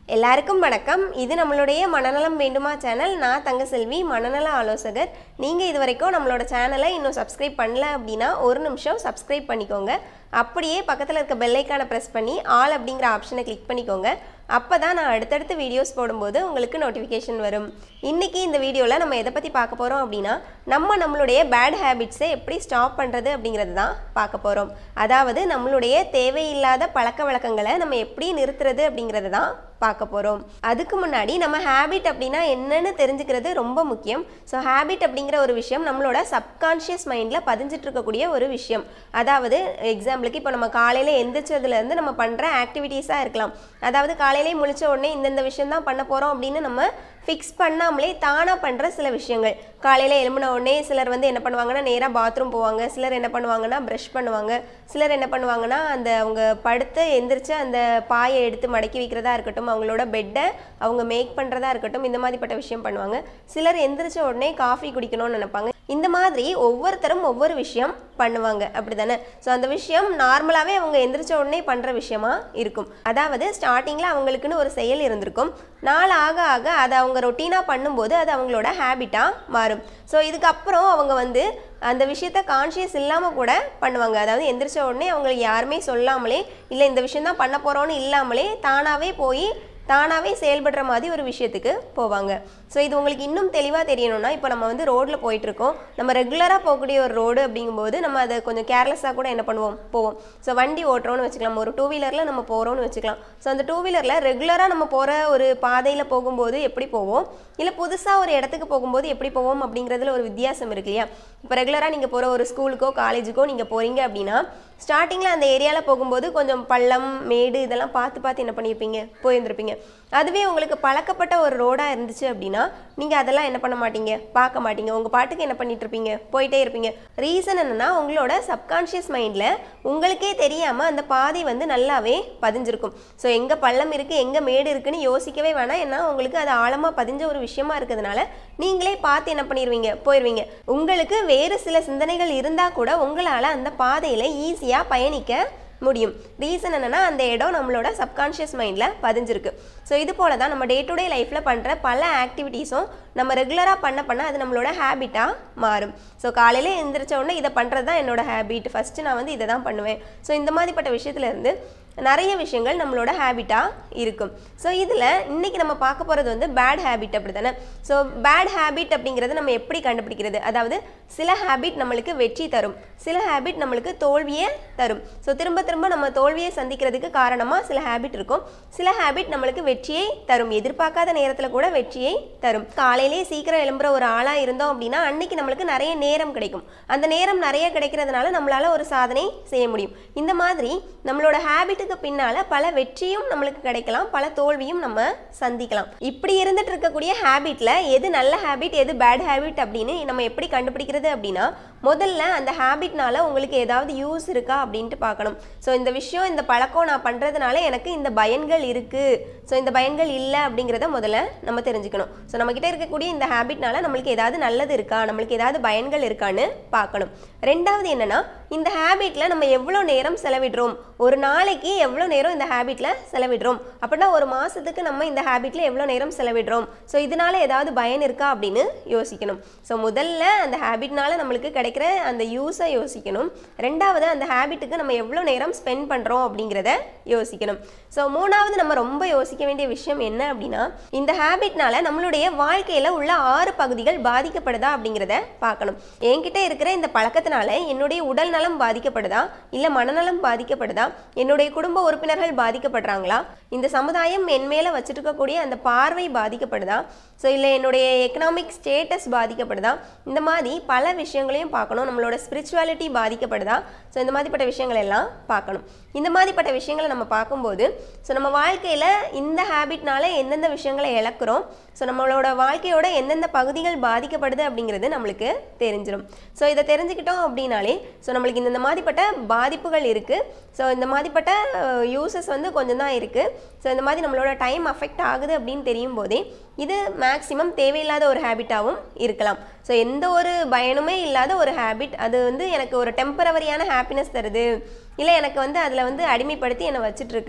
எல்லாருக்கும் வணக்கம் இது நம்மளுடைய மனநலம் வேண்டுமா சேனல் நான் தங்கசெல்வி மனநல ஆலோசகர் நீங்கள் இது வரைக்கும் நம்மளோட சேனலை இன்னும் சப்ஸ்கிரைப் பண்ணல அப்படின்னா ஒரு நிமிஷம் சப்ஸ்கிரைப் பண்ணிக்கோங்க அப்படியே பக்கத்தில் இருக்க பெல்லைக்கான ப்ரெஸ் பண்ணி ஆல் அப்படிங்கிற ஆப்ஷனை கிளிக் பண்ணிக்கோங்க அப்போ தான் நான் அடுத்தடுத்து வீடியோஸ் போடும்போது உங்களுக்கு நோட்டிஃபிகேஷன் வரும் இன்றைக்கி இந்த வீடியோவில் நம்ம எதை பற்றி பார்க்க போகிறோம் அப்படின்னா நம்ம நம்மளுடைய பேட் ஹேபிட்ஸை எப்படி ஸ்டாப் பண்ணுறது அப்படிங்கிறது தான் பார்க்க போகிறோம் அதாவது நம்மளுடைய தேவையில்லாத பழக்க வழக்கங்களை நம்ம எப்படி நிறுத்துறது அப்படிங்கிறது தான் பார்க்க போகிறோம் அதுக்கு முன்னாடி நம்ம ஹேபிட் அப்படின்னா என்னன்னு தெரிஞ்சுக்கிறது ரொம்ப முக்கியம் ஸோ ஹேபிட் அப்படிங்கிற ஒரு விஷயம் நம்மளோட சப்கான்ஷியஸ் மைண்டில் பதிஞ்சிட்டு இருக்கக்கூடிய ஒரு விஷயம் அதாவது எக்ஸாம்பிளுக்கு இப்போ நம்ம காலையில் எந்திரிச்சதுலேருந்து நம்ம பண்ணுற ஆக்டிவிட்டீஸாக இருக்கலாம் அதாவது காலையிலே முழிச்ச உடனே இந்தந்த விஷயம் தான் பண்ண போகிறோம் அப்படின்னு நம்ம ஃபிக்ஸ் பண்ணாமலே தானாக பண்ணுற சில விஷயங்கள் காலையில் எழும்பின உடனே சிலர் வந்து என்ன பண்ணுவாங்கன்னா நேராக பாத்ரூம் போவாங்க சிலர் என்ன பண்ணுவாங்கன்னா ப்ரஷ் பண்ணுவாங்க சிலர் என்ன பண்ணுவாங்கன்னா அந்த அவங்க படுத்து எந்திரிச்சு அந்த பாயை எடுத்து மடக்கி வைக்கிறதா இருக்கட்டும் அவங்களோட பெட்டை அவங்க மேக் பண்ணுறதா இருக்கட்டும் இந்த மாதிரிப்பட்ட விஷயம் பண்ணுவாங்க சிலர் எந்திரிச்ச உடனே காஃபி குடிக்கணும்னு நினைப்பாங்க இந்த மாதிரி ஒவ்வொருத்தரும் ஒவ்வொரு விஷயம் பண்ணுவாங்க அப்படி தானே ஸோ அந்த விஷயம் நார்மலாகவே அவங்க எந்திரிச்ச உடனே பண்ணுற விஷயமா இருக்கும் அதாவது ஸ்டார்டிங்கில் அவங்களுக்குன்னு ஒரு செயல் இருந்திருக்கும் நாள் ஆக ஆக அதை அவங்க ரொட்டீனாக பண்ணும்போது அது அவங்களோட ஹேபிட்டாக மாறும் ஸோ இதுக்கப்புறம் அவங்க வந்து அந்த விஷயத்த கான்ஷியஸ் இல்லாமல் கூட பண்ணுவாங்க அதாவது எந்திரிச்ச உடனே அவங்களுக்கு யாருமே சொல்லாமலே இல்லை இந்த விஷயம் தான் பண்ண போகிறோன்னு இல்லாமலே தானாகவே போய் தானாகவே செயல்படுற மாதிரி ஒரு விஷயத்துக்கு போவாங்க ஸோ இது உங்களுக்கு இன்னும் தெளிவாக தெரியணும்னா இப்போ நம்ம வந்து ரோட்டில் போயிட்டுருக்கோம் நம்ம ரெகுலராக போகக்கூடிய ஒரு ரோடு அப்படிங்கும்போது நம்ம அதை கொஞ்சம் கேர்லெஸ்ஸாக கூட என்ன பண்ணுவோம் போவோம் ஸோ வண்டி ஓட்டுறோம்னு வச்சுக்கலாம் ஒரு டூ வீலரில் நம்ம போகிறோம்னு வச்சுக்கலாம் ஸோ அந்த டூ வீலரில் ரெகுலராக நம்ம போகிற ஒரு பாதையில் போகும்போது எப்படி போவோம் இல்லை புதுசாக ஒரு இடத்துக்கு போகும்போது எப்படி போவோம் அப்படிங்கிறதுல ஒரு வித்தியாசம் இருக்கு இல்லையா இப்போ ரெகுலராக நீங்கள் போகிற ஒரு ஸ்கூலுக்கோ காலேஜுக்கோ நீங்கள் போகிறீங்க அப்படின்னா ஸ்டார்டிங்கில் அந்த ஏரியாவில் போகும்போது கொஞ்சம் பள்ளம் மேடு இதெல்லாம் பார்த்து பார்த்து என்ன பண்ணியிருப்பீங்க போயிருந்திருப்பீங்க அதுவே உங்களுக்கு பழக்கப்பட்ட ஒரு ரோடாக இருந்துச்சு அப்படின்னா நீங்கள் அதெல்லாம் என்ன பண்ண மாட்டீங்க பார்க்க மாட்டீங்க உங்கள் பாட்டுக்கு என்ன பண்ணிட்டு இருப்பீங்க போயிட்டே இருப்பீங்க ரீசன் என்னன்னா உங்களோட சப்கான்ஷியஸ் மைண்டில் உங்களுக்கே தெரியாமல் அந்த பாதை வந்து நல்லாவே பதிஞ்சிருக்கும் ஸோ எங்கே பள்ளம் இருக்குது எங்கே மேடு இருக்குன்னு யோசிக்கவே வேணாம் ஏன்னா உங்களுக்கு அது ஆழமாக பதிஞ்ச ஒரு விஷயமா இருக்கிறதுனால நீங்களே பார்த்து என்ன பண்ணிடுவீங்க போயிடுவீங்க உங்களுக்கு வேறு சில சிந்தனைகள் இருந்தால் கூட உங்களால் அந்த பாதையில் ஈஸியாக பயணிக்க முடியும் ரீசன் என்னென்னா அந்த இடம் நம்மளோட சப்கான்ஷியஸ் மைண்டில் பதிஞ்சிருக்கு ஸோ இது போல தான் நம்ம டே டு டே லைஃப்பில் பண்ணுற பல ஆக்டிவிட்டீஸும் நம்ம ரெகுலராக பண்ண பண்ண அது நம்மளோட ஹேபிட்டாக மாறும் ஸோ காலையில் எழுந்திரிச்ச உடனே இதை பண்ணுறது தான் என்னோட ஹேபிட் ஃபஸ்ட்டு நான் வந்து இதை தான் பண்ணுவேன் ஸோ இந்த மாதிரிப்பட்ட விஷயத்துலேருந்து நிறைய விஷயங்கள் நம்மளோட ஹேபிட்டாக இருக்கும் ஸோ இதில் இன்றைக்கி நம்ம பார்க்க போகிறது வந்து பேட் ஹேபிட் அப்படி தானே ஸோ பேட் ஹேபிட் அப்படிங்கிறது நம்ம எப்படி கண்டுபிடிக்கிறது அதாவது சில ஹேபிட் நம்மளுக்கு வெற்றி தரும் சில ஹேபிட் நம்மளுக்கு தோல்வியை தரும் ஸோ திரும்ப திரும்ப நம்ம தோல்வியை சந்திக்கிறதுக்கு காரணமாக சில ஹேபிட் இருக்கும் சில ஹேபிட் நம்மளுக்கு வெற்றியை தரும் எதிர்பார்க்காத நேரத்தில் கூட வெற்றியை தரும் காலையிலே சீக்கிரம் எழும்புற ஒரு ஆளாக இருந்தோம் அப்படின்னா அன்னைக்கு நம்மளுக்கு நிறைய நேரம் கிடைக்கும் அந்த நேரம் நிறைய கிடைக்கிறதுனால நம்மளால ஒரு சாதனை செய்ய முடியும் இந்த மாதிரி நம்மளோட ஹேபிட்டுக்கு பின்னால பல வெற்றியும் நம்மளுக்கு கிடைக்கலாம் பல தோல்வியும் நம்ம சந்திக்கலாம் இப்படி இருந்துட்டு இருக்கக்கூடிய ஹேபிட்ல எது நல்ல ஹேபிட் எது பேட் ஹேபிட் அப்படின்னு நம்ம எப்படி கண்டுபிடிக்கிறது அப்படின்னா முதல்ல அந்த ஹேபிட்னால உங்களுக்கு ஏதாவது யூஸ் இருக்கா அப்படின்ட்டு பார்க்கணும் ஸோ இந்த விஷயம் இந்த பழக்கம் நான் பண்ணுறதுனால எனக்கு இந்த பயன்கள் இருக்குது ஸோ இந்த பயன்கள் இல்லை அப்படிங்கிறத முதல்ல நம்ம தெரிஞ்சுக்கணும் ஸோ நம்மக்கிட்ட இருக்கக்கூடிய இந்த ஹேபிட்னால நம்மளுக்கு ஏதாவது நல்லது இருக்கா நம்மளுக்கு ஏதாவது பயன்கள் இருக்கான்னு பார்க்கணும் ரெண்டாவது என்னன்னா இந்த ஹேபிட்டில் நம்ம எவ்வளோ நேரம் செலவிடுறோம் ஒரு நாளைக்கு எவ்வளோ நேரம் இந்த ஹேபிட்டில் செலவிடுறோம் அப்படின்னா ஒரு மாதத்துக்கு நம்ம இந்த ஹேபிட்டில் எவ்வளோ நேரம் செலவிடுறோம் ஸோ இதனால ஏதாவது பயன் இருக்கா அப்படின்னு யோசிக்கணும் ஸோ முதல்ல அந்த ஹேபிட்னால நம்மளுக்கு கிடைக்கிற அந்த யூஸை யோசிக்கணும் ரெண்டாவது அந்த ஹேபிட்டுக்கு நம்ம எவ்வளோ நேரம் ஸ்பெண்ட் பண்ணுறோம் அப்படிங்கிறத யோசிக்கணும் ஸோ மூணாவது நம்ம ரொம்ப யோசிக்க வேண்டிய விஷயம் என்ன அப்படின்னா இந்த ஹேபிட்னால நம்மளுடைய வாழ்க்கையில் உள்ள ஆறு பகுதிகள் பாதிக்கப்படுதா அப்படிங்கிறத பார்க்கணும் என்கிட்ட இருக்கிற இந்த பழக்கத்தினால என்னுடைய உடல் நலம் பாதிக்கப்படுதா இல்லை மனநலம் பாதிக்கப்படுதா என்னுடைய குடும்ப உறுப்பினர்கள் பாதிக்கப்படுறாங்களா இந்த சமுதாயம் என் மேலே வச்சுட்டு இருக்கக்கூடிய அந்த பார்வை பாதிக்கப்படுதா ஸோ இல்லை என்னுடைய எக்கனாமிக் ஸ்டேட்டஸ் பாதிக்கப்படுதா இந்த மாதிரி பல விஷயங்களையும் பார்க்கணும் நம்மளோட ஸ்பிரிச்சுவாலிட்டி பாதிக்கப்படுதா ஸோ இந்த மாதிரிப்பட்ட விஷயங்கள் எல்லாம் பார்க்கணும் இந்த மாதிரிப்பட்ட விஷயங்களை நம்ம பார்க்கும்போது ஸோ நம்ம வாழ்க்கையில் இந்த ஹேபிட்னால எந்தெந்த விஷயங்களை இழக்கிறோம் ஸோ நம்மளோட வாழ்க்கையோட எந்தெந்த பகுதிகள் பாதிக்கப்படுது அப்படிங்கிறது நம்மளுக்கு தெரிஞ்சிடும் ஸோ இதை தெரிஞ்சுக்கிட்டோம் அப்படின்னாலே ஸோ நம்மளுக்கு இந்த மாதிரிப்பட்ட பாதிப்புகள் இருக்குது ஸோ இந்த மாதிரிப்பட்ட யூசஸ் வந்து கொஞ்சம் தான் இருக்குது ஸோ இந்த மாதிரி நம்மளோட டைம் அஃபெக்ட் ஆகுது அப்படின்னு தெரியும் போதே இது மேக்ஸிமம் தேவையில்லாத ஒரு ஹேபிட்டாகவும் இருக்கலாம் ஸோ எந்த ஒரு பயனுமே இல்லாத ஒரு ஹேபிட் அது வந்து எனக்கு ஒரு டெம்பரவரியான ஹாப்பினஸ் தருது இல்லை எனக்கு வந்து அதில் வந்து அடிமைப்படுத்தி என்னை வச்சிட்ருக்கு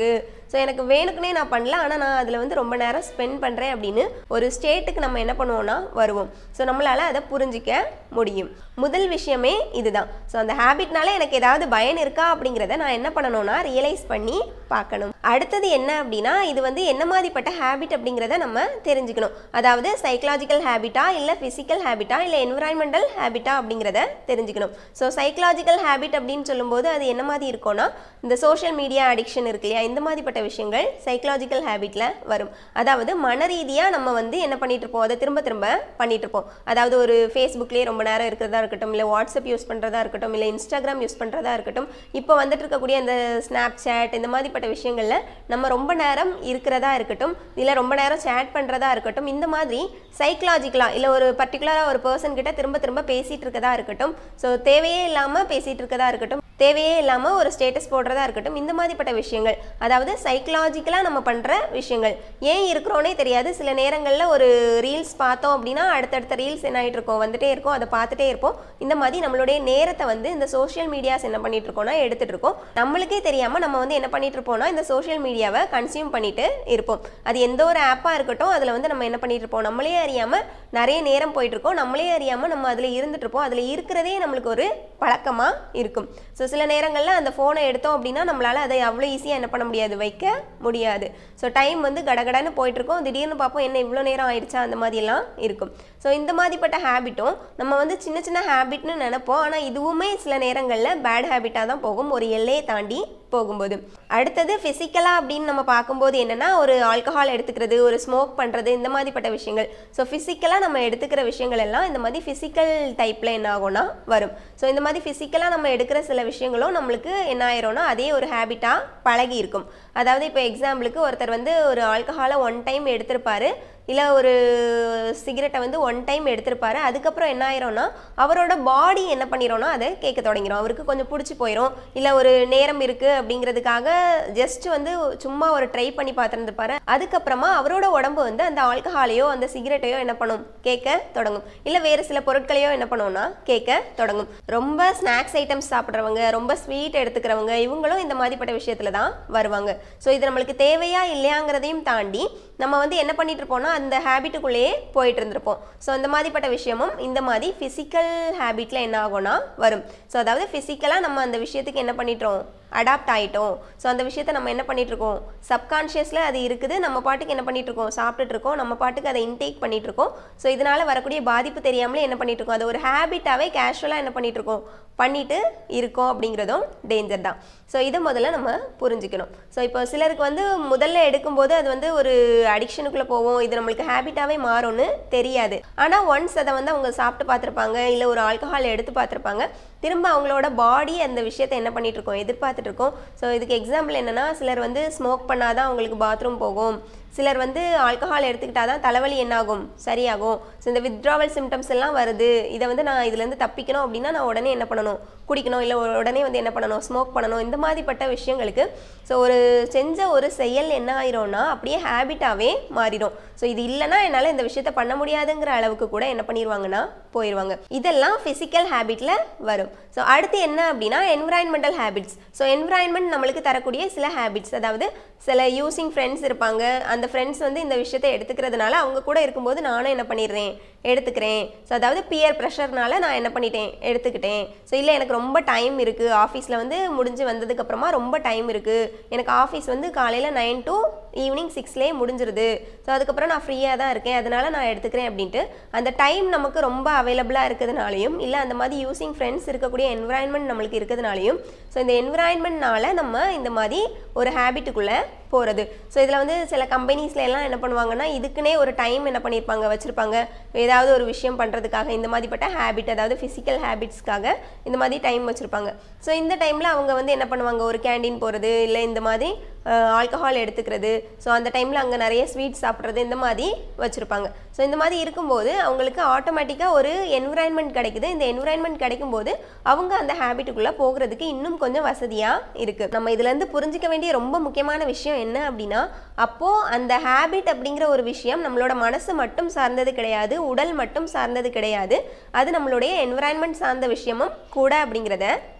ஸோ எனக்கு வேணுக்குனே நான் பண்ணல ஆனால் நான் அதில் வந்து ரொம்ப நேரம் ஸ்பெண்ட் பண்ணுறேன் அப்படின்னு ஒரு ஸ்டேட்டுக்கு நம்ம என்ன பண்ணுவோம்னா வருவோம் ஸோ நம்மளால் அதை புரிஞ்சிக்க முடியும் முதல் விஷயமே இதுதான் ஸோ அந்த ஹேபிட்னால எனக்கு ஏதாவது பயன் இருக்கா அப்படிங்கிறத நான் என்ன பண்ணணும்னா ரியலைஸ் பண்ணி பார்க்கணும் அடுத்தது என்ன அப்படின்னா இது வந்து என்ன மாதிரிப்பட்ட ஹேபிட் அப்படிங்கிறத நம்ம தெரிஞ்சுக்கணும் அதாவது சைக்கலாஜிக்கல் ஹேபிட்டா இல்லை ஃபிசிக்கல் ஹேபிட்டா இல்லை என்விரான்மெண்டல் ஹேபிட்டா அப்படிங்கிறத தெரிஞ்சுக்கணும் ஸோ சைக்கலாஜிக்கல் ஹேபிட் அப்படின்னு சொல்லும்போது அது என்ன மாதிரி இருக்கும்னா இந்த சோஷியல் மீடியா அடிக்ஷன் இருக்கு இல்லையா இந்த மாதிரிப்பட்ட விஷயங்கள் சைக்கலாஜிக்கல் ஹேபிட்டில் வரும் அதாவது மன ரீதியாக நம்ம வந்து என்ன பண்ணிட்டு இருப்போம் அதை திரும்ப திரும்ப பண்ணிட்டு இருப்போம் அதாவது ஒரு ஃபேஸ்புக்லேயே ரொம்ப நேரம் இருக்கிறதா இருக்கட்டும் இல்லை வாட்ஸ்அப் யூஸ் பண்ணுறதா இருக்கட்டும் இல்லை இன்ஸ்டாகிராம் யூஸ் பண்ணுறதா இருக்கட்டும் இப்போ வந்துட்டு இருக்கக்கூடிய அந்த ஸ்னாப் சேட் இந்த மாதிரிப்பட்ட விஷயங்களில் நம்ம ரொம்ப நேரம் இருக்கிறதா இருக்கட்டும் இல்லை ரொம்ப நேரம் சேட் பண்ணுறதா இருக்கட்டும் இந்த மாதிரி சைக்கலாஜிக்கலாக இல்லை ஒரு பர்டிகுலராக ஒரு பர்சன் கிட்ட திரும்ப திரும்ப பேசிகிட்டு இருக்கதா இருக்கட்டும் ஸோ தேவையே இல்லாமல் பேசிகிட்டு இருக்கதா இருக்கட்டும் தேவையே இல்லாமல் ஒரு ஸ்டேட்டஸ் போடுறதா இருக்கட்டும் இந்த மாதிரிப்பட்ட விஷயங்கள் அதாவது சைக்கலாஜிக்கலாக நம்ம பண்ணுற விஷயங்கள் ஏன் இருக்கிறோனே தெரியாது சில நேரங்களில் ஒரு ரீல்ஸ் பார்த்தோம் அப்படின்னா அடுத்தடுத்த ரீல்ஸ் என்ன ஆகிட்டு இருக்கோம் வந்துட்டே இருக்கோம் அதை பார்த்துட்டே இருப்போம் இந்த மாதிரி நம்மளுடைய நேரத்தை வந்து இந்த சோஷியல் மீடியாஸ் என்ன பண்ணிட்டு இருக்கோம்னா எடுத்துட்டு இருக்கோம் நம்மளுக்கே தெரியாமல் நம்ம வந்து என்ன பண்ணிட்டு இருப்போம்னா இந்த சோஷியல் மீடியாவை கன்சியூம் பண்ணிட்டு இருப்போம் அது எந்த ஒரு ஆப்பாக இருக்கட்டும் அதில் வந்து நம்ம என்ன பண்ணிட்டு இருப்போம் நம்மளே அறியாமல் நிறைய நேரம் போயிட்டு இருக்கோம் நம்மளே அறியாமல் நம்ம அதில் இருந்துட்டு இருப்போம் அதில் இருக்கிறதே நம்மளுக்கு ஒரு பழக்கமாக இருக்கும் ஸோ சில நேரங்களில் அந்த ஃபோனை எடுத்தோம் அப்படின்னா நம்மளால் அதை அவ்வளோ ஈஸியாக என்ன பண்ண முடியாது வைக்க முடியாது ஸோ டைம் வந்து கடகடன்னு போயிட்டு இருக்கோம் திடீர்னு பார்ப்போம் என்ன இவ்வளோ நேரம் ஆயிடுச்சா அந்த மாதிரிலாம் இருக்கும் ஸோ இந்த மாதிரிப்பட்ட ஹேபிட்டும் நம்ம வந்து சின்ன சின்ன ஹேபிட்னு நினைப்போம் ஆனால் இதுவுமே சில நேரங்களில் பேட் ஹேபிட்டாக தான் போகும் ஒரு எல்லையை தாண்டி போகும்போது அடுத்தது ஃபிசிக்கலாக அப்படின்னு நம்ம பார்க்கும்போது என்னென்னா ஒரு ஆல்கஹால் எடுத்துக்கிறது ஒரு ஸ்மோக் பண்ணுறது இந்த மாதிரிப்பட்ட விஷயங்கள் ஸோ ஃபிசிக்கலாக நம்ம எடுத்துக்கிற விஷயங்கள் எல்லாம் இந்த மாதிரி ஃபிசிக்கல் டைப்பில் என்ன ஆகும்னா வரும் ஸோ இந்த மாதிரி ஃபிசிக்கலாக நம்ம எடுக்கிற சில விஷயங்களும் நம்மளுக்கு என்ன ஆயிரும்னா அதே ஒரு ஹேபிட்டாக பழகி இருக்கும் அதாவது இப்போ எக்ஸாம்பிளுக்கு ஒருத்தர் வந்து ஒரு ஆல்கஹாலை ஒன் டைம் எடுத்திருப்பாரு இல்லை ஒரு சிகரெட்டை வந்து ஒன் டைம் எடுத்திருப்பாரு அதுக்கப்புறம் என்ன ஆயிரும்னா அவரோட பாடி என்ன பண்ணிடும்னா அதை கேட்க தொடங்கிடும் அவருக்கு கொஞ்சம் பிடிச்சி போயிடும் இல்லை ஒரு நேரம் இருக்குது அப்படிங்கிறதுக்காக ஜஸ்ட் வந்து சும்மா ஒரு ட்ரை பண்ணி பார்த்துருந்துருப்பாரு அதுக்கப்புறமா அவரோட உடம்பு வந்து அந்த ஆல்கஹாலையோ அந்த சிகரெட்டையோ என்ன பண்ணும் கேட்க தொடங்கும் இல்லை வேறு சில பொருட்களையோ என்ன பண்ணும்னா கேட்க தொடங்கும் ரொம்ப ஸ்நாக்ஸ் ஐட்டம்ஸ் சாப்பிட்றவங்க ரொம்ப ஸ்வீட் எடுத்துக்கிறவங்க இவங்களும் இந்த மாதிரிப்பட்ட விஷயத்துல தான் வருவாங்க ஸோ இது நம்மளுக்கு தேவையா இல்லையாங்கிறதையும் தாண்டி நம்ம வந்து என்ன பண்ணிட்டு இருப்போம்னா அந்த ஹேபிட்டுக்குள்ளேயே போயிட்டு இருந்திருப்போம் ஸோ அந்த மாதிரிப்பட்ட விஷயமும் இந்த மாதிரி ஃபிசிக்கல் ஹேபிட்டில் என்ன ஆகும்னா வரும் ஸோ அதாவது ஃபிசிக்கலாக நம்ம அந்த விஷயத்துக்கு என்ன பண்ணிட்டோம் அடாப்ட் ஆகிட்டோம் ஸோ அந்த விஷயத்தை நம்ம என்ன பண்ணிட்டு இருக்கோம் சப்கான்ஷியஸில் அது இருக்குது நம்ம பாட்டுக்கு என்ன பண்ணிட்டு இருக்கோம் சாப்பிட்டுட்டு இருக்கோம் நம்ம பாட்டுக்கு அதை இன்டேக் பண்ணிட்டு இருக்கோம் ஸோ இதனால வரக்கூடிய பாதிப்பு தெரியாமலே என்ன பண்ணிட்டு இருக்கோம் அதை ஒரு ஹேபிட்டாகவே கேஷுவலாக என்ன பண்ணிட்டு இருக்கோம் பண்ணிட்டு இருக்கோம் அப்படிங்கிறதும் டேஞ்சர் தான் ஸோ இதை முதல்ல நம்ம புரிஞ்சுக்கணும் ஸோ இப்போ சிலருக்கு வந்து முதல்ல எடுக்கும்போது அது வந்து ஒரு அடிக்ஷனுக்குள்ளே போவோம் இது நம்மளுக்கு ஹேபிட்டாகவே மாறும்னு தெரியாது ஆனால் ஒன்ஸ் அதை வந்து அவங்க சாப்பிட்டு பார்த்துருப்பாங்க இல்லை ஒரு ஆல்கஹால் எடுத்து பார்த்துருப்பாங்க திரும்ப அவங்களோட பாடி அந்த விஷயத்தை என்ன பண்ணிட்டு இருக்கோம் எதிர்பார்த்துட்டு இருக்கோம் ஸோ இதுக்கு எக்ஸாம்பிள் என்னன்னா சிலர் வந்து ஸ்மோக் பண்ணாதான் அவங்களுக்கு பாத்ரூம் போகும் சிலர் வந்து ஆல்கஹால் எடுத்துக்கிட்டா தான் தலைவலி என்னாகும் சரியாகும் ஸோ இந்த வித்ட்ராவல் சிம்டம்ஸ் எல்லாம் வருது இதை வந்து நான் இதுலேருந்து தப்பிக்கணும் அப்படின்னா நான் உடனே என்ன பண்ணணும் குடிக்கணும் இல்லை உடனே வந்து என்ன பண்ணணும் ஸ்மோக் பண்ணணும் இந்த மாதிரிப்பட்ட விஷயங்களுக்கு ஸோ ஒரு செஞ்ச ஒரு செயல் என்ன ஆயிரும்னா அப்படியே ஹேபிட்டாகவே மாறிடும் ஸோ இது இல்லைன்னா என்னால் இந்த விஷயத்த பண்ண முடியாதுங்கிற அளவுக்கு கூட என்ன பண்ணிடுவாங்கன்னா போயிடுவாங்க இதெல்லாம் ஃபிசிக்கல் ஹேபிட்டில் வரும் ஸோ அடுத்து என்ன அப்படின்னா என்விரான்மெண்டல் ஹேபிட்ஸ் ஸோ என்விரான்மெண்ட் நம்மளுக்கு தரக்கூடிய சில ஹேபிட்ஸ் அதாவது சில யூசிங் ஃப்ரெண்ட்ஸ் இருப்பாங்க அந்த ஃப்ரெண்ட்ஸ் வந்து இந்த விஷயத்தை எடுத்துக்கிறதுனால அவங்க கூட இருக்கும்போது நானும் என்ன பண்ணிடுறேன் எடுத்துக்கிறேன் ஸோ அதாவது பியர் ப்ரெஷர்னால நான் என்ன பண்ணிட்டேன் எடுத்துக்கிட்டேன் ஸோ இல்லை எனக்கு ரொம்ப டைம் இருக்குது ஆஃபீஸில் வந்து முடிஞ்சு வந்ததுக்கப்புறமா ரொம்ப டைம் இருக்குது எனக்கு ஆஃபீஸ் வந்து காலையில் நைன் டு ஈவினிங் சிக்ஸ்லேயே முடிஞ்சிருது ஸோ அதுக்கப்புறம் நான் ஃப்ரீயாக தான் இருக்கேன் அதனால நான் எடுத்துக்கிறேன் அப்படின்ட்டு அந்த டைம் நமக்கு ரொம்ப அவைலபிளாக இருக்கிறதுனாலையும் இல்லை அந்த மாதிரி யூசிங் ஃப்ரெண்ட்ஸ் இருக்கக்கூடிய என்விரான்மெண்ட் நம்மளுக்கு இருக்கிறதுனாலையும் ஸோ இந்த என்விரான்மெண்ட்னால நம்ம இந்த மாதிரி ஒரு ஹேபிட்டுக்குள்ளே போகிறது ஸோ இதில் வந்து சில கம்பெனிஸ்ல எல்லாம் என்ன பண்ணுவாங்கன்னா இதுக்குன்னே ஒரு டைம் என்ன பண்ணியிருப்பாங்க வச்சுருப்பாங்க ஏதாவது ஒரு விஷயம் பண்ணுறதுக்காக இந்த மாதிரிப்பட்ட ஹேபிட் அதாவது ஃபிசிக்கல் ஹேபிட்ஸ்க்காக இந்த மாதிரி டைம் வச்சுருப்பாங்க ஸோ இந்த டைமில் அவங்க வந்து என்ன பண்ணுவாங்க ஒரு கேண்டீன் போகிறது இல்லை இந்த மாதிரி ஆல்கஹால் எடுத்துக்கிறது ஸோ அந்த டைமில் அங்கே நிறைய ஸ்வீட் சாப்பிட்றது இந்த மாதிரி வச்சுருப்பாங்க ஸோ இந்த மாதிரி இருக்கும்போது அவங்களுக்கு ஆட்டோமேட்டிக்காக ஒரு என்விரான்மெண்ட் கிடைக்குது இந்த என்விரான்மெண்ட் கிடைக்கும்போது அவங்க அந்த ஹேபிட்டுக்குள்ளே போகிறதுக்கு இன்னும் கொஞ்சம் வசதியாக இருக்குது நம்ம இதுலேருந்து புரிஞ்சிக்க வேண்டிய ரொம்ப முக்கியமான விஷயம் என்ன அப்படின்னா அப்போது அந்த ஹேபிட் அப்படிங்கிற ஒரு விஷயம் நம்மளோட மனசு மட்டும் சார்ந்தது கிடையாது உடல் மட்டும் சார்ந்தது கிடையாது அது நம்மளுடைய என்விரான்மெண்ட் சார்ந்த விஷயமும் கூட அப்படிங்கிறத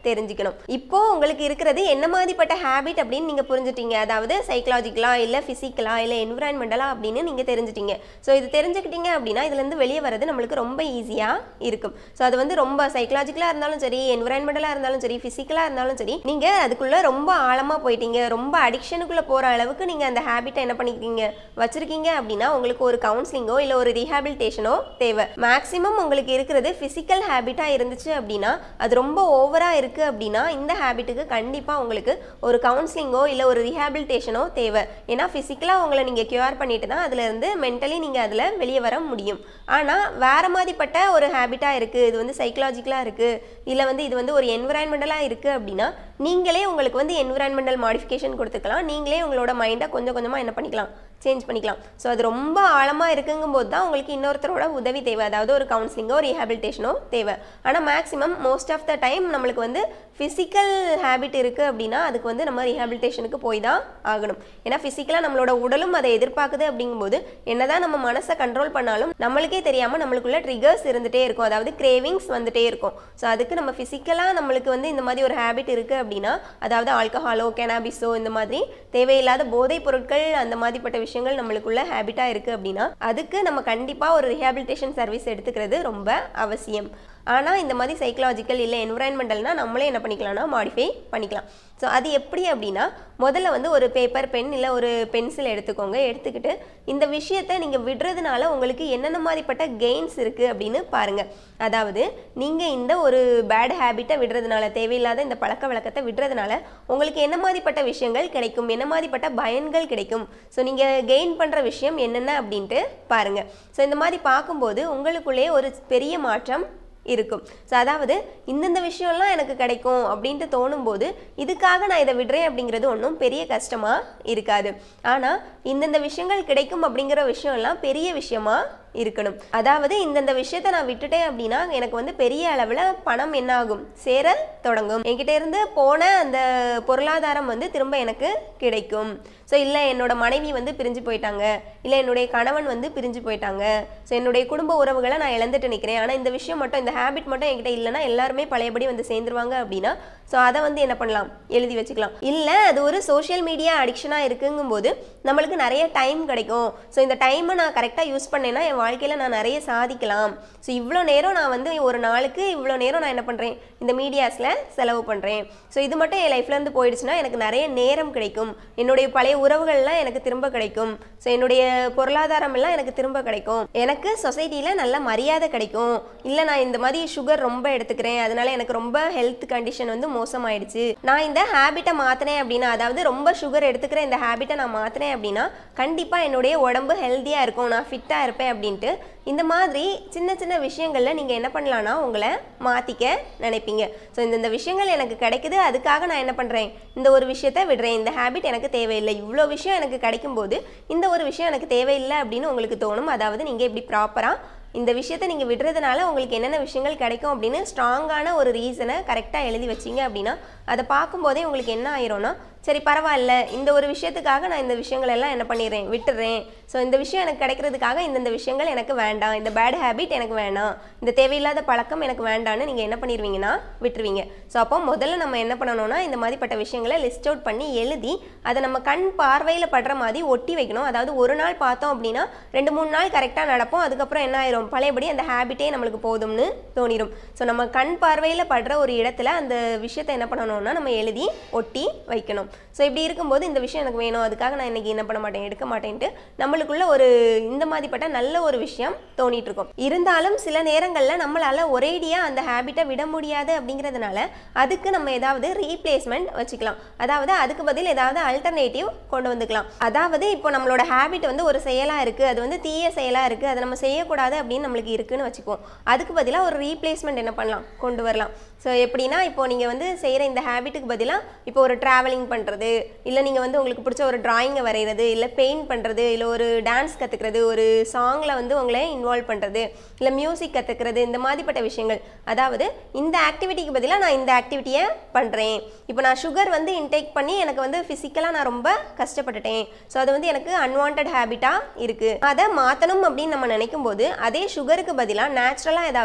தெரிஞ்சுக்கணும் இப்போ உங்களுக்கு இருக்கிறது என்ன மாதிரிப்பட்ட ஹேபிட் அப்படின்னு நீங்கள் புரிஞ்சுட்டீங்க அதாவது சைக்கலாஜிக்கலா இல்லை ஃபிசிக்கலா இல்லை என்விரான்மெண்டலா அப்படின்னு நீங்கள் தெரிஞ்சுட்டீங்க ஸோ இது தெரிஞ்சுக்கிட்டீங்க அப்படின்னா இதுலேருந்து வெளியே வர்றது நம்மளுக்கு ரொம்ப ஈஸியாக இருக்கும் ஸோ அது வந்து ரொம்ப சைக்கலாஜிக்கலாக இருந்தாலும் சரி என்விரான்மெண்டலாக இருந்தாலும் சரி ஃபிசிக்கலாக இருந்தாலும் சரி நீங்கள் அதுக்குள்ளே ரொம்ப ஆழமாக போயிட்டீங்க ரொம்ப அடிக்ஷனுக்குள்ளே போகிற அளவுக்கு நீங்கள் அந்த ஹேபிட்டை என்ன பண்ணிக்கிறீங்க வச்சிருக்கீங்க அப்படின்னா உங்களுக்கு ஒரு கவுன்சிலிங்கோ இல்லை ஒரு ரீஹாபிலிட்டேஷனோ தேவை மேக்ஸிமம் உங்களுக்கு இருக்கிறது ஃபிசிக்கல் ஹேபிட்டாக இருந்துச்சு அப்படின்னா அது ரொம்ப ஓவராக இருக்குது அப்படின்னா இந்த ஹேபிட்டுக்கு கண்டிப்பாக உங்களுக்கு ஒரு கவுன்சிலிங்கோ இல்லை ஒரு ரீஹாபிலிட்டேஷனோ தேவை ஏன்னா ஃபிசிக்கலாக உங்களை நீங்கள் க்யூர் பண்ணிட்டு தான் அதுலேருந்து மென்டலி நீங்கள் அதில் வெளியே வர முடியும் ஆனால் வேறு மாதிரிப்பட்ட ஒரு ஹேபிட்டாக இருக்குது இது வந்து சைக்கலாஜிக்கலாக இருக்குது இல்லை வந்து இது வந்து ஒரு என்விரான்மெண்டலாக இருக்குது அப்படின்னா நீங்களே உங்களுக்கு வந்து என்விரான்மெண்டல் மாடிஃபிகேஷன் கொடுத்துக்கலாம் நீங்களே உங்களோட மைண்டை கொஞ்சம் கொஞ்சமாக என்ன பண்ணிக்கலாம் சேஞ்ச் பண்ணிக்கலாம் ஸோ அது ரொம்ப ஆழமாக இருக்குங்கும் போது தான் உங்களுக்கு இன்னொருத்தரோட உதவி தேவை அதாவது ஒரு கவுன்சிலிங்கோ ரீஹாபிலிட்டேஷனோ தேவை ஆனால் maximum most of the time நம்மளுக்கு வந்து ஃபிசிக்கல் ஹேபிட் இருக்குது அப்படின்னா அதுக்கு வந்து நம்ம ரீஹாபிலிட்டேஷனுக்கு போய் தான் ஆகணும் ஏன்னா ஃபிசிக்கலாக நம்மளோட உடலும் அதை எதிர்பார்க்குது அப்படிங்கும்போது என்னதான் நம்ம மனசை கண்ட்ரோல் பண்ணாலும் நம்மளுக்கே தெரியாமல் நம்மளுக்குள்ள ட்ரிகர்ஸ் இருந்துகிட்டே இருக்கும் அதாவது கிரேவிங்ஸ் வந்துட்டே இருக்கும் ஸோ அதுக்கு நம்ம ஃபிசிக்கலாக நம்மளுக்கு வந்து இந்த மாதிரி ஒரு ஹேபிட் இருக்குது அப்படின்னா அதாவது ஆல்கஹாலோ கெனாபிஸோ இந்த மாதிரி தேவையில்லாத போதைப் பொருட்கள் அந்த மாதிரிப்பட்ட விஷயங்கள் நம்மளுக்குள்ள ஹேபிட்டாக இருக்குது அப்படின்னா அதுக்கு நம்ம கண்டிப்பாக ஒரு ரீஹாபிலிட்டேஷன் சர்வீஸ் எடுத்துக்கிறது ரொம்ப அவசியம் ஆனால் இந்த மாதிரி சைக்கலாஜிக்கல் இல்லை என்விரான்மெண்டல்னால் நம்மளே என்ன பண்ணிக்கலாம்னா மாடிஃபை பண்ணிக்கலாம் ஸோ அது எப்படி அப்படின்னா முதல்ல வந்து ஒரு பேப்பர் பென் இல்லை ஒரு பென்சில் எடுத்துக்கோங்க எடுத்துக்கிட்டு இந்த விஷயத்தை நீங்கள் விடுறதுனால உங்களுக்கு என்னென்ன மாதிரிப்பட்ட கெயின்ஸ் இருக்குது அப்படின்னு பாருங்கள் அதாவது நீங்கள் இந்த ஒரு பேட் ஹேபிட்டை விடுறதுனால தேவையில்லாத இந்த பழக்க வழக்கத்தை விடுறதுனால உங்களுக்கு என்ன மாதிரிப்பட்ட விஷயங்கள் கிடைக்கும் என்ன மாதிரிப்பட்ட பயன்கள் கிடைக்கும் ஸோ நீங்கள் கெயின் பண்ணுற விஷயம் என்னென்ன அப்படின்ட்டு பாருங்கள் ஸோ இந்த மாதிரி பார்க்கும்போது உங்களுக்குள்ளேயே ஒரு பெரிய மாற்றம் இருக்கும் ஸோ அதாவது இந்தந்த விஷயம்லாம் எனக்கு கிடைக்கும் அப்படின்ட்டு தோணும்போது இதுக்காக நான் இதை விடுறேன் அப்படிங்கிறது ஒன்றும் பெரிய கஷ்டமாக இருக்காது ஆனால் இந்தந்த விஷயங்கள் கிடைக்கும் அப்படிங்கிற விஷயம்லாம் பெரிய விஷயமா இருக்கணும் அதாவது இந்தந்த விஷயத்த நான் விட்டுட்டேன் அப்படின்னா எனக்கு வந்து பெரிய அளவில் பணம் என்ன ஆகும் சேர தொடங்கும் என்கிட்ட இருந்து போன அந்த பொருளாதாரம் வந்து திரும்ப எனக்கு கிடைக்கும் ஸோ இல்லை என்னோட மனைவி வந்து பிரிஞ்சு போயிட்டாங்க இல்லை என்னுடைய கணவன் வந்து பிரிஞ்சு போயிட்டாங்க ஸோ என்னுடைய குடும்ப உறவுகளை நான் இழந்துட்டு நிற்கிறேன் ஆனால் இந்த விஷயம் மட்டும் இந்த ஹேபிட் மட்டும் என்கிட்ட இல்லைன்னா எல்லாருமே பழையபடி வந்து சேர்ந்துருவாங்க அப்படின்னா ஸோ அதை வந்து என்ன பண்ணலாம் எழுதி வச்சுக்கலாம் இல்லை அது ஒரு சோஷியல் மீடியா அடிக்ஷனாக இருக்குங்கும்போது நம்மளுக்கு நிறைய டைம் கிடைக்கும் ஸோ இந்த டைமை நான் கரெக்டாக யூஸ் பண்ணேன்னா என் வாழ்க்கையில் நான் நிறைய சாதிக்கலாம் ஸோ இவ்வளோ நேரம் நான் வந்து ஒரு நாளுக்கு இவ்வளோ நேரம் நான் என்ன பண்ணுறேன் இந்த மீடியாஸில் செலவு பண்ணுறேன் ஸோ இது மட்டும் என் லைஃப்லேருந்து போயிடுச்சுன்னா எனக்கு நிறைய நேரம் கிடைக்கும் என்னுடைய பழைய உறவுகள்லாம் எனக்கு திரும்ப கிடைக்கும் ஸோ என்னுடைய பொருளாதாரம் எல்லாம் எனக்கு திரும்ப கிடைக்கும் எனக்கு சொசைட்டியில் நல்ல மரியாதை கிடைக்கும் இல்லை நான் இந்த மாதிரி சுகர் ரொம்ப எடுத்துக்கிறேன் அதனால எனக்கு ரொம்ப ஹெல்த் கண்டிஷன் வந்து மோசமாயிடுச்சு நான் இந்த ஹேபிட்டை மாற்றினேன் அப்படின்னா அதாவது ரொம்ப சுகர் எடுத்துக்கிற இந்த ஹேபிட்டை நான் மாற்றினேன் அப்படின்னா கண்டிப்பாக என்னுடைய உடம்பு ஹெல்த்தியாக இருக்கும் நான் ஃபிட்டாக இருப்பேன் அப்படின்ட்டு இந்த மாதிரி சின்ன சின்ன விஷயங்களில் நீங்கள் என்ன பண்ணலான்னா உங்களை மாற்றிக்க நினைப்பீங்க ஸோ இந்த விஷயங்கள் எனக்கு கிடைக்குது அதுக்காக நான் என்ன பண்ணுறேன் இந்த ஒரு விஷயத்தை விடுறேன் இந்த ஹேபிட் எனக்கு தேவையில்லை இவ்வளோ விஷயம் எனக்கு கிடைக்கும்போது இந்த ஒரு விஷயம் எனக்கு தேவையில்லை அப்படின்னு உங்களுக்கு தோணும் அதாவது நீங்கள் இப்படி ப்ராப்பராக இந்த விஷயத்தை நீங்கள் விடுறதுனால உங்களுக்கு என்னென்ன விஷயங்கள் கிடைக்கும் அப்படின்னு ஸ்ட்ராங்கான ஒரு ரீசனை கரெக்டாக எழுதி வச்சீங்க அப்படின்னா அதை பார்க்கும்போதே உங்களுக்கு என்ன ஆயிரும்னா சரி பரவாயில்ல இந்த ஒரு விஷயத்துக்காக நான் இந்த விஷயங்கள் எல்லாம் என்ன பண்ணிடுறேன் விட்டுறேன் ஸோ இந்த விஷயம் எனக்கு கிடைக்கிறதுக்காக இந்தந்த விஷயங்கள் எனக்கு வேண்டாம் இந்த பேட் ஹேபிட் எனக்கு வேணாம் இந்த தேவையில்லாத பழக்கம் எனக்கு வேண்டாம்னு நீங்கள் என்ன பண்ணிடுவீங்கன்னா விட்டுருவீங்க ஸோ அப்போ முதல்ல நம்ம என்ன பண்ணணும்னா இந்த மாதிரிப்பட்ட விஷயங்களை லிஸ்ட் அவுட் பண்ணி எழுதி அதை நம்ம கண் பார்வையில் படுற மாதிரி ஒட்டி வைக்கணும் அதாவது ஒரு நாள் பார்த்தோம் அப்படின்னா ரெண்டு மூணு நாள் கரெக்டாக நடப்போம் அதுக்கப்புறம் என்ன ஆயிரும் பழையபடி அந்த ஹேபிட்டே நம்மளுக்கு போதும்னு தோணிடும் ஸோ நம்ம கண் பார்வையில் படுற ஒரு இடத்துல அந்த விஷயத்தை என்ன பண்ணணும்னா நம்ம எழுதி ஒட்டி வைக்கணும் ஸோ இப்படி இருக்கும்போது இந்த விஷயம் எனக்கு வேணும் அதுக்காக நான் இன்னைக்கு என்ன பண்ண மாட்டேன் எடுக்க மாட்டேன்ட்டு நம்மளுக்குள்ள ஒரு இந்த மாதிரிப்பட்ட நல்ல ஒரு விஷயம் தோணிட்டு இருக்கும் இருந்தாலும் சில நேரங்களில் நம்மளால ஒரேடியாக அந்த ஹேபிட்டை விட முடியாது அப்படிங்கிறதுனால அதுக்கு நம்ம ஏதாவது ரீப்ளேஸ்மெண்ட் வச்சுக்கலாம் அதாவது அதுக்கு பதில் ஏதாவது அல்டர்னேட்டிவ் கொண்டு வந்துக்கலாம் அதாவது இப்போ நம்மளோட ஹேபிட் வந்து ஒரு செயலாக இருக்குது அது வந்து தீய செயலாக இருக்குது அதை நம்ம செய்யக்கூடாது அப்படின்னு நம்மளுக்கு இருக்குன்னு வச்சுக்குவோம் அதுக்கு பதிலாக ஒரு ரீப்ளேஸ்மெண்ட் என்ன பண்ணலாம் கொண்டு வரலாம் ஸோ எப்படின்னா இப்போ நீங்கள் வந்து செய்கிற இந்த ஹேபிட்டுக்கு பதிலாக இப்போ ஒரு ட்ராவலிங் பண்ணுறது இல்லை நீங்கள் வந்து உங்களுக்கு பிடிச்ச ஒரு டிராயிங்கை வரைகிறது இல்லை பெயிண்ட் பண்ணுறது இல்லை ஒரு டான்ஸ் கற்றுக்கிறது ஒரு சாங்கில் வந்து உங்களை இன்வால்வ் பண்ணுறது இல்லை மியூசிக் கற்றுக்கிறது இந்த மாதிரிப்பட்ட விஷயங்கள் அதாவது இந்த ஆக்டிவிட்டிக்கு பதிலாக நான் இந்த ஆக்டிவிட்டியை பண்ணுறேன் இப்போ நான் சுகர் வந்து இன்டேக் பண்ணி எனக்கு வந்து ஃபிசிக்கலாக நான் ரொம்ப கஷ்டப்பட்டுட்டேன் ஸோ அது வந்து எனக்கு அன்வான்ட் ஹேபிட்டாக இருக்குது அதை மாற்றணும் அப்படின்னு நம்ம நினைக்கும் போது அதே சுகருக்கு பதிலாக நேச்சுரலாக ஏதாவது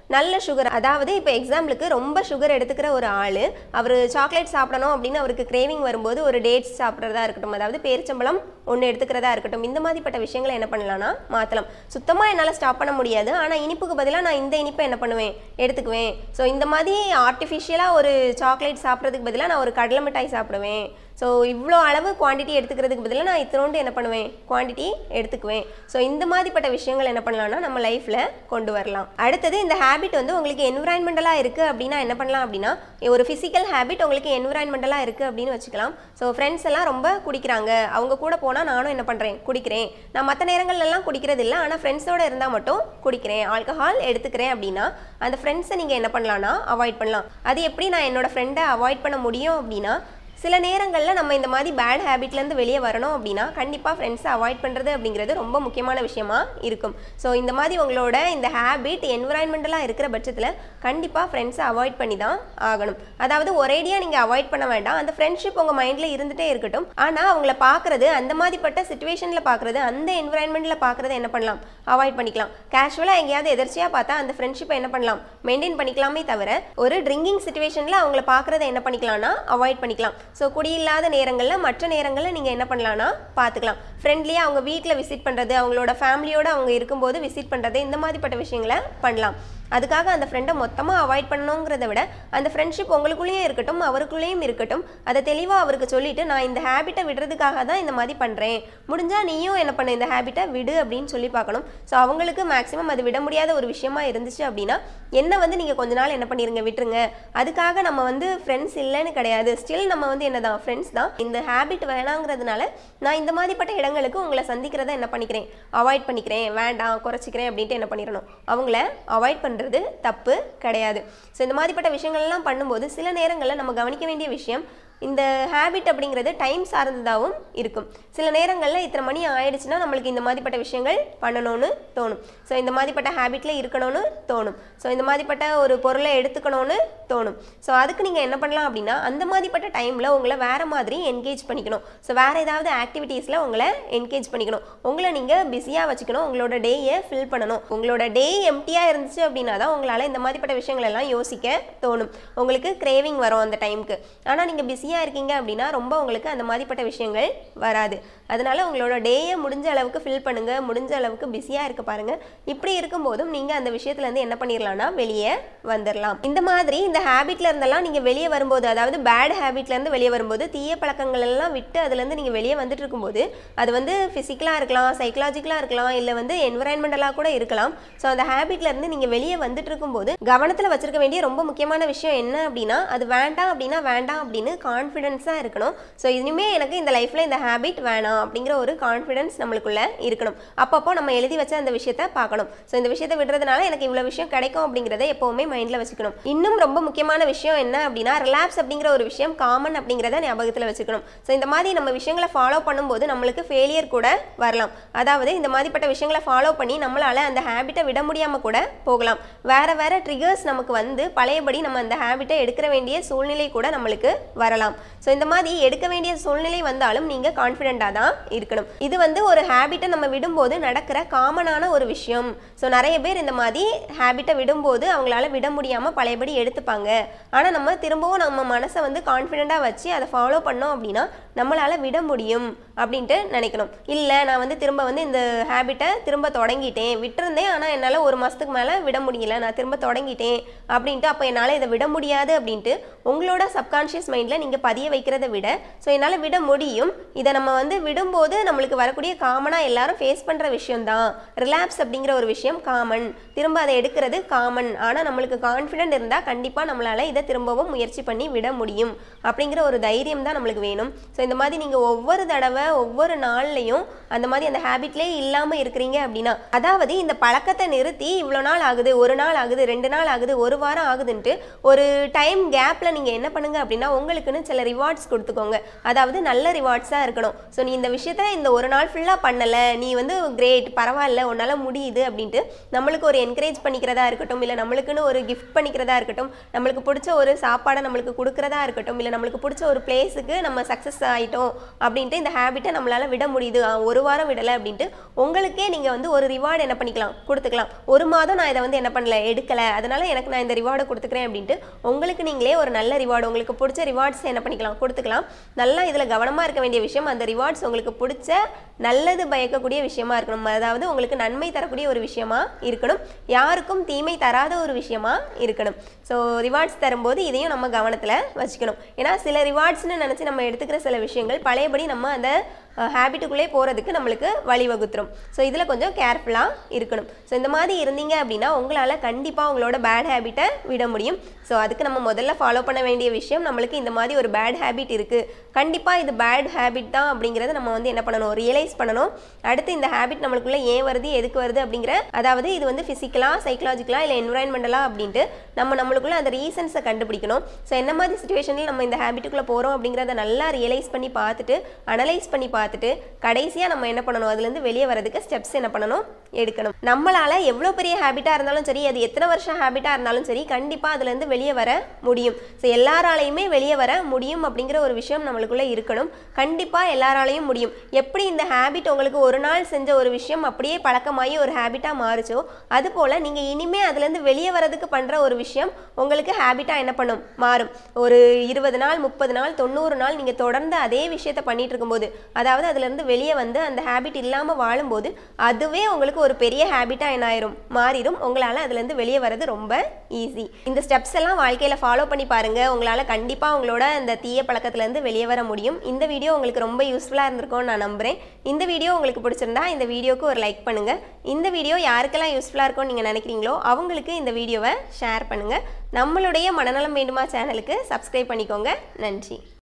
நல்ல சுகர் அதாவது இப்போ எக்ஸாம்பிளுக்கு ரொம்ப சுகர் எடுத்துக்கிற ஒரு ஆள் அவர் சாக்லேட் சாப்பிடணும் அப்படின்னு அவருக்கு கிரேவிங் வரும்போது ஒரு டேட்ஸ் சாப்பிட்றதா இருக்கட்டும் அதாவது பேரிச்சம்பழம் ஒன்று எடுத்துக்கிறதா இருக்கட்டும் இந்த மாதிரிப்பட்ட விஷயங்களை என்ன பண்ணலாம்னா மாற்றலாம் சுத்தமாக என்னால் ஸ்டாப் பண்ண முடியாது ஆனால் இனிப்புக்கு பதிலாக நான் இந்த இனிப்பை என்ன பண்ணுவேன் எடுத்துக்குவேன் ஸோ இந்த மாதிரி ஆர்டிஃபிஷியலாக ஒரு சாக்லேட் சாப்பிட்றதுக்கு பதிலாக நான் ஒரு கடலை மிட்டாய் சாப்பிடுவேன் ஸோ இவ்வளோ அளவு குவாண்டிட்டி எடுத்துக்கிறதுக்கு பதிலாக நான் இத்தனோண்டு என்ன பண்ணுவேன் குவாண்டிட்டி எடுத்துக்குவேன் ஸோ இந்த மாதிரிப்பட்ட விஷயங்கள் என்ன பண்ணலாம்னா நம்ம லைஃப்பில் கொண்டு வரலாம் அடுத்தது இந்த ஹேபிட் வந்து உங்களுக்கு என்விரான்மெண்டலாக இருக்குது அப்படின்னா என்ன பண்ணலாம் அப்படின்னா ஒரு ஃபிசிக்கல் ஹேபிட் உங்களுக்கு என்விரான்மெண்டலாக இருக்குது அப்படின்னு வச்சுக்கலாம் ஸோ ஃப்ரெண்ட்ஸ் எல்லாம் ரொம்ப குடிக்கிறாங்க அவங்க கூட போனால் நானும் என்ன பண்ணுறேன் குடிக்கிறேன் நான் மற்ற நேரங்கள்லாம் குடிக்கிறது இல்லை ஆனால் ஃப்ரெண்ட்ஸோட இருந்தால் மட்டும் குடிக்கிறேன் ஆல்கஹால் எடுத்துக்கிறேன் அப்படின்னா அந்த ஃப்ரெண்ட்ஸை நீங்கள் என்ன பண்ணலாம்னா அவாய்ட் பண்ணலாம் அது எப்படி நான் என்னோட ஃப்ரெண்டை அவாய்ட் பண்ண முடியும் அப்படின்னா சில நேரங்களில் நம்ம இந்த மாதிரி பேட் ஹேபிட்லேருந்து வெளியே வரணும் அப்படின்னா கண்டிப்பாக ஃப்ரெண்ட்ஸை அவாய்ட் பண்ணுறது அப்படிங்கிறது ரொம்ப முக்கியமான விஷயமா இருக்கும் ஸோ இந்த மாதிரி உங்களோட இந்த ஹேபிட் என்விரான்மெண்டலாக இருக்கிற பட்சத்தில் கண்டிப்பாக ஃப்ரெண்ட்ஸை அவாய்ட் பண்ணி தான் ஆகணும் அதாவது ஒரேடியாக நீங்கள் அவாய்ட் பண்ண வேண்டாம் அந்த ஃப்ரெண்ட்ஷிப் உங்கள் மைண்டில் இருந்துகிட்டே இருக்கட்டும் ஆனால் அவங்கள பார்க்குறது அந்த மாதிரிப்பட்ட சுச்சுவேஷனில் பார்க்குறது அந்த என்விரான்மெண்ட்டில் பார்க்குறது என்ன பண்ணலாம் அவாய்ட் பண்ணிக்கலாம் கேஷுவலாக எங்கேயாவது எதர்ச்சியாக பார்த்தா அந்த ஃப்ரெண்ட்ஷிப்பை என்ன பண்ணலாம் மெயின்டைன் பண்ணிக்கலாமே தவிர ஒரு ட்ரிங்கிங் சுச்சுவேஷனில் அவங்கள பார்க்குறத என்ன பண்ணிக்கலாம்னா அவாய்ட் பண்ணிக்கலாம் ஸோ குடியில்லாத நேரங்களில் மற்ற நேரங்களில் நீங்கள் என்ன பண்ணலாம்னா பார்த்துக்கலாம் ஃப்ரெண்ட்லியாக அவங்க வீட்டில் விசிட் பண்ணுறது அவங்களோட ஃபேமிலியோடு அவங்க இருக்கும்போது விசிட் பண்ணுறது இந்த மாதிரிப்பட்ட விஷயங்களை பண்ணலாம் அதுக்காக அந்த ஃப்ரெண்டை மொத்தமாக அவாய்ட் பண்ணணுங்கிறத விட அந்த ஃப்ரெண்ட்ஷிப் உங்களுக்குள்ளேயும் இருக்கட்டும் அவருக்குள்ளேயும் இருக்கட்டும் அதை தெளிவாக அவருக்கு சொல்லிட்டு நான் இந்த ஹேபிட்டை விடுறதுக்காக தான் இந்த மாதிரி பண்ணுறேன் முடிஞ்சால் நீயும் என்ன பண்ண இந்த ஹேபிட்டை விடு அப்படின்னு சொல்லி பார்க்கணும் ஸோ அவங்களுக்கு மேக்ஸிமம் அது விட முடியாத ஒரு விஷயமா இருந்துச்சு அப்படின்னா என்ன வந்து நீங்கள் கொஞ்ச நாள் என்ன பண்ணிருங்க விட்டுருங்க அதுக்காக நம்ம வந்து ஃப்ரெண்ட்ஸ் இல்லைன்னு கிடையாது ஸ்டில் நம்ம வந்து என்னதான் ஃப்ரெண்ட்ஸ் தான் இந்த ஹேபிட் வேணாங்கிறதுனால நான் இந்த மாதிரிப்பட்ட இடங்களுக்கு உங்களை சந்திக்கிறத என்ன பண்ணிக்கிறேன் அவாய்ட் பண்ணிக்கிறேன் வேண்டாம் குறைச்சிக்கிறேன் அப்படின்ட்டு என்ன பண்ணிடணும் அவங்கள அவாய்ட் பண்ணுறது தப்பு கிடையாது ஸோ இந்த மாதிரிப்பட்ட விஷயங்கள்லாம் பண்ணும்போது சில நேரங்களில் நம்ம கவனிக்க வேண்டிய விஷயம் இந்த ஹேபிட் அப்படிங்கிறது டைம் சார்ந்ததாகவும் இருக்கும் சில நேரங்களில் இத்தனை மணி ஆயிடுச்சுன்னா நம்மளுக்கு இந்த மாதிரிப்பட்ட விஷயங்கள் பண்ணணும்னு தோணும் ஸோ இந்த மாதிரிப்பட்ட ஹேபிட்டில் இருக்கணும்னு தோணும் ஸோ இந்த மாதிரிப்பட்ட ஒரு பொருளை எடுத்துக்கணும்னு தோணும் ஸோ அதுக்கு நீங்கள் என்ன பண்ணலாம் அப்படின்னா அந்த மாதிரிப்பட்ட டைமில் உங்களை வேறு மாதிரி என்கேஜ் பண்ணிக்கணும் ஸோ வேறு ஏதாவது ஆக்டிவிட்டீஸில் உங்களை என்கேஜ் பண்ணிக்கணும் உங்களை நீங்கள் பிஸியாக வச்சுக்கணும் உங்களோட டேயை ஃபில் பண்ணணும் உங்களோட டே எம்டியாக இருந்துச்சு அப்படின்னா தான் உங்களால் இந்த மாதிரிப்பட்ட விஷயங்கள் எல்லாம் யோசிக்க தோணும் உங்களுக்கு கிரேவிங் வரும் அந்த டைமுக்கு ஆனால் நீங்கள் பிஸியாக இருக்கீங்க அப்படின்னா ரொம்ப உங்களுக்கு அந்த மாதிரிப்பட்ட விஷயங்கள் வராது அதனால உங்களோட டேயை முடிஞ்ச அளவுக்கு ஃபில் பண்ணுங்க முடிஞ்ச அளவுக்கு பிஸியாக இருக்க பாருங்க இப்படி இருக்கும்போதும் நீங்கள் அந்த விஷயத்துலேருந்து என்ன பண்ணிடலாம்னா வெளியே வந்துடலாம் இந்த மாதிரி இந்த ஹேபிட்ல இருந்தெல்லாம் நீங்கள் வெளியே வரும்போது அதாவது பேட் ஹேபிட்லேருந்து வெளியே வரும்போது தீய பழக்கங்கள் எல்லாம் விட்டு அதுலேருந்து நீங்கள் வெளியே வந்துட்டு இருக்கும்போது அது வந்து ஃபிசிக்கலாக இருக்கலாம் சைக்கலாஜிக்கலாக இருக்கலாம் இல்லை வந்து என்விரான்மெண்டலாக கூட இருக்கலாம் ஸோ அந்த ஹேபிட்ல இருந்து நீங்கள் வெளியே வந்துட்டு இருக்கும்போது கவனத்தில் வச்சிருக்க வேண்டிய ரொம்ப முக்கியமான விஷயம் என்ன அப்படின்னா அது வேண்டாம் அப்படின்னா வேண்டாம் அப்படின்னு கான்ஃபிடென்ஸாக இருக்கணும் ஸோ இனிமே எனக்கு இந்த லைஃப்பில் இந்த ஹேபிட் வேணாம் அப்படிங்கிற ஒரு கான்ஃபிடென்ஸ் நம்மளுக்குள்ள இருக்கணும் அப்பப்போ நம்ம எழுதி வச்ச அந்த விஷயத்த பார்க்கணும் ஸோ இந்த விஷயத்தை விடுறதுனால எனக்கு இவ்வளோ விஷயம் கிடைக்கும் அப்படிங்கிறத எப்போவுமே மைண்டில் வச்சுக்கணும் இன்னும் ரொம்ப முக்கியமான விஷயம் என்ன அப்படின்னா ரிலாப்ஸ் அப்படிங்கிற ஒரு விஷயம் காமன் அப்படிங்கிறத ஞாபகத்தில் வச்சுக்கணும் ஸோ இந்த மாதிரி நம்ம விஷயங்களை ஃபாலோ பண்ணும்போது நம்மளுக்கு ஃபெயிலியர் கூட வரலாம் அதாவது இந்த மாதிரிப்பட்ட விஷயங்களை ஃபாலோ பண்ணி நம்மளால அந்த ஹேபிட்டை விட முடியாமல் கூட போகலாம் வேற வேற ட்ரிகர்ஸ் நமக்கு வந்து பழையபடி நம்ம அந்த ஹேபிட்டை எடுக்கிற வேண்டிய சூழ்நிலை கூட நம்மளுக்கு வரலாம் ஸோ இந்த மாதிரி எடுக்க வேண்டிய சூழ்நிலை வந்தாலும் நீங்கள் கான்ஃபிடென்ட்டாக தான் இருக்கணும் இது வந்து ஒரு ஹேபிட்டை நம்ம விடும்போது நடக்கிற காமனான ஒரு விஷயம் ஸோ நிறைய பேர் இந்த மாதிரி ஹேபிட்டை விடும்போது அவங்களால விட முடியாமல் பழையபடி எடுத்துப்பாங்க ஆனால் நம்ம திரும்பவும் நம்ம மனசை வந்து கான்ஃபிடென்ட்டாக வச்சு அதை ஃபாலோ பண்ணோம் அப்படின்னா நம்மளால் விட முடியும் அப்படின்ட்டு நினைக்கணும் இல்லை நான் வந்து திரும்ப வந்து இந்த ஹேபிட்டை திரும்ப தொடங்கிட்டேன் விட்டுருந்தேன் ஆனால் என்னால் ஒரு மாதத்துக்கு மேலே விட முடியல நான் திரும்ப தொடங்கிட்டேன் அப்படின்ட்டு அப்போ என்னால் இதை விட முடியாது அப்படின்ட்டு உங்களோட சப்கான்ஷியஸ் மைண்டில் நீங்கள் பதிய வைக்கிறத விட ஸோ என்னால் விட முடியும் இதை நம்ம வந்து விடும்போது நம்மளுக்கு வரக்கூடிய காமனாக எல்லாரும் ஃபேஸ் பண்ணுற விஷயம்தான் ரிலாப்ஸ் அப்படிங்கிற ஒரு விஷயம் காமன் திரும்ப அதை எடுக்கிறது காமன் ஆனால் நம்மளுக்கு கான்ஃபிடென்ட் இருந்தால் கண்டிப்பாக நம்மளால் இதை திரும்பவும் முயற்சி பண்ணி விட முடியும் அப்படிங்கிற ஒரு தைரியம் தான் நம்மளுக்கு வேணும் ஸோ இந்த மாதிரி நீங்கள் ஒவ்வொரு தடவை ஒவ்வொரு நாள்லையும் அந்த மாதிரி அந்த ஹேபிட்லேயே இல்லாமல் இருக்கிறீங்க அப்படின்னா அதாவது இந்த பழக்கத்தை நிறுத்தி இவ்வளோ நாள் ஆகுது ஒரு நாள் ஆகுது ரெண்டு நாள் ஆகுது ஒரு வாரம் ஆகுதுன்ட்டு ஒரு டைம் கேப்பில் நீங்கள் என்ன பண்ணுங்க அப்படின்னா உங்களுக்குன்னு சில ரிவார்ட்ஸ் கொடுத்துக்கோங்க அதாவது நல்ல ரிவார்ட்ஸாக இருக்கணும் ஸோ நீ இந்த விஷயத்த இந்த ஒரு நாள் ஃபுல்லாக பண்ணலை நீ வந்து கிரேட் பரவாயில்ல உன்னால் முடியுது அப்படின்ட்டு நம்மளுக்கு ஒரு என்கரேஜ் பண்ணிக்கிறதா இருக்கட்டும் இல்லை நம்மளுக்குன்னு ஒரு கிஃப்ட் பண்ணிக்கிறதா இருக்கட்டும் நம்மளுக்கு பிடிச்ச ஒரு சாப்பாடை நம்மளுக்கு கொடுக்குறதா இருக்கட்டும் இல்லை நம்மளுக்கு பிடிச்ச ஒரு பிளேஸுக்கு நம்ம சக்ஸஸ் ஆகிட்டோம் அப்படின்ட்டு இந்த ஹேபிட் ஹேபிட்டை நம்மளால் விட முடியுது ஆ, ஒரு வாரம் விடலை அப்படின்ட்டு உங்களுக்கே நீங்கள் வந்து ஒரு ரிவார்டு என்ன பண்ணிக்கலாம் கொடுத்துக்கலாம் ஒரு மாதம் நான் இதை வந்து என்ன பண்ணல எடுக்கலை அதனால எனக்கு நான் இந்த ரிவார்டை கொடுத்துக்கிறேன் அப்படின்ட்டு உங்களுக்கு நீங்களே ஒரு நல்ல ரிவார்டு உங்களுக்கு பிடிச்ச ரிவார்ட்ஸ் என்ன பண்ணிக்கலாம் கொடுத்துக்கலாம் நல்லா இதில் கவனமாக இருக்க வேண்டிய விஷயம் அந்த ரிவார்ட்ஸ் உங்களுக்கு பிடிச்ச நல்லது பயக்கக்கூடிய விஷயமா இருக்கணும் அதாவது உங்களுக்கு நன்மை தரக்கூடிய ஒரு விஷயமா இருக்கணும் யாருக்கும் தீமை தராத ஒரு விஷயமா இருக்கணும் ஸோ ரிவார்ட்ஸ் தரும்போது இதையும் நம்ம கவனத்தில் வச்சுக்கணும் ஏன்னா சில ரிவார்ட்ஸ்னு நினச்சி நம்ம எடுத்துக்கிற சில விஷயங்கள் பழையபடி நம்ம அந்த ஹேபிட்டுக்குள்ளே போகிறதுக்கு நம்மளுக்கு வழிவகுத்துரும் ஸோ இதில் கொஞ்சம் கேர்ஃபுல்லாக இருக்கணும் ஸோ இந்த மாதிரி இருந்தீங்க அப்படின்னா உங்களால் கண்டிப்பாக உங்களோட பேட் ஹேபிட்டை விட முடியும் ஸோ அதுக்கு நம்ம முதல்ல ஃபாலோ பண்ண வேண்டிய விஷயம் நம்மளுக்கு இந்த மாதிரி ஒரு பேட் ஹேபிட் இருக்குது கண்டிப்பாக இது பேட் ஹேபிட் தான் அப்படிங்கிறத நம்ம வந்து என்ன பண்ணணும் ரியலைஸ் பண்ணணும் அடுத்து இந்த ஹேபிட் நம்மளுக்குள்ள ஏன் வருது எதுக்கு வருது அப்படிங்கிற அதாவது இது வந்து ஃபிசிக்கலாக சைக்கலாஜிக்கலாக இல்லை என்விரான்மெண்டலாக அப்படின்ட்டு நம்ம நம்மளுக்குள்ள அந்த ரீசன்ஸை கண்டுபிடிக்கணும் ஸோ என்ன மாதிரி சுச்சுவேஷனில் நம்ம இந்த ஹேபிட்டுக்குள்ளே போகிறோம் அப்படிங்கிறத நல்லா ரியலைஸ் பண்ணி பார்த்துட்டு அனலைஸ் பண்ணி பார்த்துட்டு கடைசியாக நம்ம என்ன பண்ணணும் அதுலேருந்து வெளியே வரதுக்கு ஸ்டெப்ஸ் என்ன பண்ணணும் எடுக்கணும் நம்மளால் எவ்வளோ பெரிய ஹேபிட்டாக இருந்தாலும் சரி அது எத்தனை வருஷம் ஹேபிட்டாக இருந்தாலும் சரி கண்டிப்பாக அதுலேருந்து வெளியே வர முடியும் ஸோ எல்லாராலையுமே வெளியே வர முடியும் அப்படிங்கிற ஒரு விஷயம் நம்மளுக்குள்ளே இருக்கணும் கண்டிப்பாக எல்லாராலையும் முடியும் எப்படி இந்த ஹேபிட் உங்களுக்கு ஒரு நாள் செஞ்ச ஒரு விஷயம் அப்படியே பழக்கமாகி ஒரு ஹேபிட்டாக மாறுச்சோ அதுபோல் நீங்கள் இனிமே அதுலேருந்து வெளியே வரதுக்கு பண்ணுற ஒரு விஷயம் உங்களுக்கு ஹேபிட்டாக என்ன பண்ணும் மாறும் ஒரு இருபது நாள் முப்பது நாள் தொண்ணூறு நாள் நீங்கள் தொடர்ந்து அதே விஷயத்த பண்ணிட்டு இருக்கும்போது அதாவது அதுலேருந்து வெளியே வந்து அந்த ஹேபிட் இல்லாமல் வாழும்போது அதுவே உங்களுக்கு ஒரு பெரிய ஹேபிட்டாக என்ன ஆயிரும் மாறிடும் உங்களால் அதுலேருந்து வெளியே வர்றது ரொம்ப ஈஸி இந்த ஸ்டெப்ஸ் எல்லாம் வாழ்க்கையில் ஃபாலோ பண்ணி பாருங்கள் உங்களால் கண்டிப்பாக உங்களோட அந்த தீய பழக்கத்துலேருந்து வெளியே வர முடியும் இந்த வீடியோ உங்களுக்கு ரொம்ப யூஸ்ஃபுல்லாக இருந்திருக்கும்னு நான் நம்புகிறேன் இந்த வீடியோ உங்களுக்கு பிடிச்சிருந்தா இந்த வீடியோக்கு ஒரு லைக் பண்ணுங்கள் இந்த வீடியோ யாருக்கெல்லாம் யூஸ்ஃபுல்லாக இருக்கும்னு நீங்கள் நினைக்கிறீங்களோ அவங்களுக்கு இந்த வீடியோவை ஷேர் பண்ணுங்கள் நம்மளுடைய மனநலம் வேண்டுமா சேனலுக்கு சப்ஸ்கிரைப் பண்ணிக்கோங்க நன்றி